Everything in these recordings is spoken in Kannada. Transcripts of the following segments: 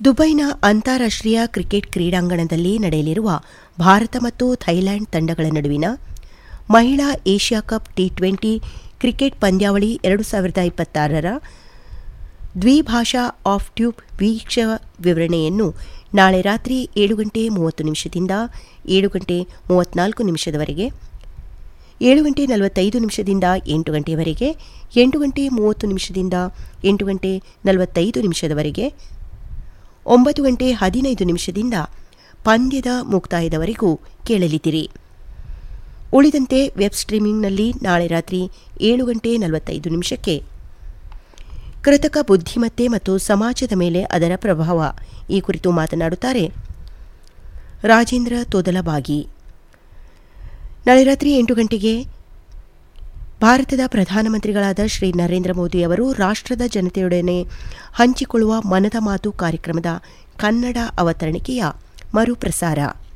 ದುಬೈನ ಅಂತಾರಾಷ್ಟ್ರೀಯ ಕ್ರಿಕೆಟ್ ಕ್ರೀಡಾಂಗಣದಲ್ಲಿ ನಡೆಯಲಿರುವ ಭಾರತ ಮತ್ತು ಥೈಲ್ಯಾಂಡ್ ತಂಡಗಳ ನಡುವಿನ ಮಹಿಳಾ Asia cup T twenty cricket ಪಂದ್ಯಾವಳಿ ಎರಡು ಸಾವಿರದ ಇಪ್ಪತ್ತಾರರ ದ್ವಿಭಾಷಾ ಆಫ್ ಟ್ಯೂಬ್ ವೀಕ್ಷ ವಿವರಣೆಯನ್ನು ನಾಳೆ ರಾತ್ರಿ ಏಳು ಗಂಟೆ ಮೂವತ್ತು ನಿಮಿಷದಿಂದ ಏಳು ಗಂಟೆ ಮೂವತ್ನಾಲ್ಕು ನಿಮಿಷದವರೆಗೆ ಏಳು ಗಂಟೆ ನಲವತ್ತೈದು ನಿಮಿಷದಿಂದ ಎಂಟು ಗಂಟೆಯವರೆಗೆ ಎಂಟು ಗಂಟೆ ಮೂವತ್ತು ನಿಮಿಷದಿಂದ ಎಂಟು ಗಂಟೆ ನಲವತ್ತೈದು ನಿಮಿಷದವರೆಗೆ ಒಂಬತ್ತು ಗಂಟೆ ಹದಿನೈದು ನಿಮಿಷದಿಂದ ಪಂದ್ಯದ ಮುಕ್ತಾಯದವರೆಗೂ ಕೇಳಲಿದ್ದೀರಿ ಉಳಿದಂತೆ ವೆಬ್ ಸ್ಟ್ರೀಮಿಂಗ್ನಲ್ಲಿ ನಾಳೆ ರಾತ್ರಿ ಏಳು ಗಂಟೆ ನಲವತ್ತೈದು ನಿಮಿಷಕ್ಕೆ ಕೃತಕ ಬುದ್ಧಿಮತ್ತೆ ಮತ್ತು ಸಮಾಜದ ಮೇಲೆ ಅದರ ಪ್ರಭಾವ ಈ ಕುರಿತು ಮಾತನಾಡುತ್ತಾರೆ ರಾಜೇಂದ್ರ ತೋದಲಬಾಗಿ ನಾಳೆ ರಾತ್ರಿ ಎಂಟು ಗಂಟೆಗೆ ಭಾರತದ ಪ್ರಧಾನಮಂತ್ರಿಗಳಾದ ಶ್ರೀ ನರೇಂದ್ರ ಮೋದಿ ಅವರು ರಾಷ್ಟ್ರದ ಜನತೆಯೊಡನೆ ಹಂಚಿಕೊಳ್ಳುವ ಮನದ ಮಾತು ಕಾರ್ಯಕ್ರಮದ ಕನ್ನಡ ಅವತರಣಿಕೆಯ ಮರುಪ್ರಸಾರ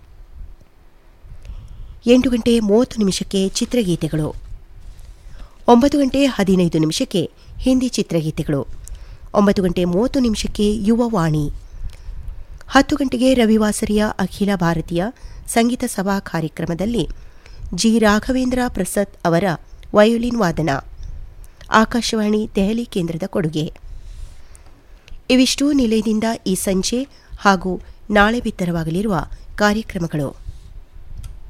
ಎಂಟು ಗಂಟೆ ಮೂವತ್ತು ನಿಮಿಷಕ್ಕೆ ಚಿತ್ರಗೀತೆಗಳು ಒಂಬತ್ತು ಗಂಟೆ ಹದಿನೈದು ನಿಮಿಷಕ್ಕೆ ಹಿಂದಿ ಚಿತ್ರಗೀತೆಗಳು ಒಂಬತ್ತು ಗಂಟೆ ಮೂವತ್ತು ನಿಮಿಷಕ್ಕೆ ಯುವವಾಣಿ ಹತ್ತು ಗಂಟೆಗೆ ರವಿವಾಸರಿಯ ಅಖಿಲ ಭಾರತೀಯ ಸಂಗೀತ ಸಭಾ ಕಾರ್ಯಕ್ರಮದಲ್ಲಿ ಜಿ ರಾಘವೇಂದ್ರ ಪ್ರಸಾದ್ ಅವರ ವಯೋಲಿನ್ ವಾದನ ಆಕಾಶವಾಣಿ ದೆಹಲಿ ಕೇಂದ್ರದ ಕೊಡುಗೆ ಇವಿಷ್ಟು ನಿಲಯದಿಂದ ಈ ಸಂಜೆ ಹಾಗೂ ನಾಳೆ ಬಿತ್ತರವಾಗಲಿರುವ ಕಾರ್ಯಕ್ರಮಗಳು